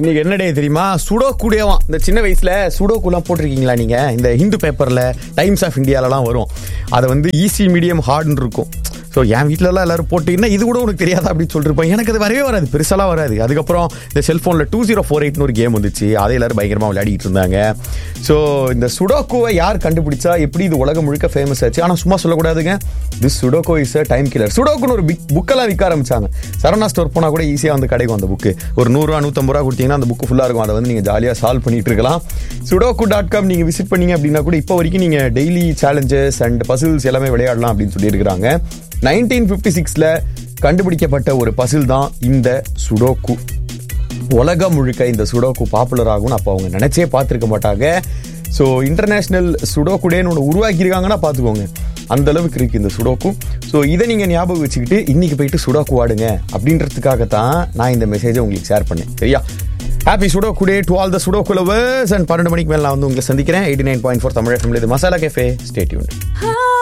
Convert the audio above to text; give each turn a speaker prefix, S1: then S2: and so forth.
S1: இன்னைக்கு என்ன டே தெரியுமா சுடோக்குடேவாம் இந்த சின்ன வயசுல சுடோக்குலாம் போட்டிருக்கீங்களா நீங்க இந்த ஹிந்து பேப்பர்ல டைம்ஸ் ஆஃப் இந்தியாலலாம் வரும் அதை வந்து ஈஸி மீடியம் ஹார்ட்னு இருக்கும் ஸோ என் வீட்டிலலாம் எல்லாரும் போட்டிங்கன்னா இது கூட உனக்கு தெரியாதா அப்படின்னு சொல்லிருப்பேன் எனக்கு அது வரவே வராது பெருசாலாம் வராது அதுக்கப்புறம் இந்த செல்ஃபோனில் டூ ஜீரோ ஃபோர் எயிட்னு ஒரு கேம் வந்துச்சு அதை எல்லாரும் பயங்கரமாக விளையாடிட்டு இருந்தாங்க ஸோ இந்த சுடோக்குவை யார் கண்டுபிடிச்சா எப்படி இது உலகம் முழுக்க ஃபேமஸ் ஆச்சு ஆனால் சும்மா சொல்லக்கூடாதுங்க this sudoku is a time killer சுடோக்குன்னு ஒரு பிக் புக்கெல்லாம் விற்க ஆரம்பிச்சாங்க சரவணா ஸ்டோர் போனால் கூட ஈஸியாக வந்து கிடைக்கும் அந்த புக்கு ஒரு நூறுரூவா நூற்றம்பது ரூபா கொடுத்தீங்கன்னா அந்த புக்கு ஃபுல்லாக இருக்கும் அதை வந்து நீங்கள் ஜாலியாக சால்வ் பண்ணிட்டு இருக்கலாம் சுடோக்கு டாட் காம் நீங்கள் விசிட் பண்ணீங்க அப்படின்னா கூட இப்போ வரைக்கும் நீங்கள் டெய்லி சேலஞ்சஸ் அண்ட் பசில்ஸ் எல்லாமே விளையாடலாம் அப்படின்னு சொல்லியிருக்கிறாங்க நைன்டீன் ஃபிஃப்டி சிக்ஸில் கண்டுபிடிக்கப்பட்ட ஒரு பசில் தான் இந்த சுடோக்கு உலகம் முழுக்க இந்த சுடோக்கு பாப்புலர் ஆகும்னு அப்போ அவங்க நினைச்சே பார்த்துருக்க மாட்டாங்க ஸோ இன்டர்நேஷ்னல் சுடோக்குடேன்னு ஒன்று உருவாக்கியிருக்காங்கன்னா பார்த்துக்கோங்க அந்த அளவுக்கு இருக்கு இந்த சுடோக்கு ஸோ இதை நீங்கள் ஞாபகம் வச்சுக்கிட்டு இன்னைக்கு போயிட்டு சுடோக்கு ஆடுங்க அப்படின்றதுக்காக தான் நான் இந்த மெசேஜை உங்களுக்கு ஷேர் பண்ணேன் சரியா happy sudoku day to all the sudoku lovers and பன்னெண்டு மணிக்கு மேலே நான் வந்து உங்களை சந்திக்கிறேன் eighty nine point four Tamil இது மசாலா கேஃபே ஸ்டேட்யூன்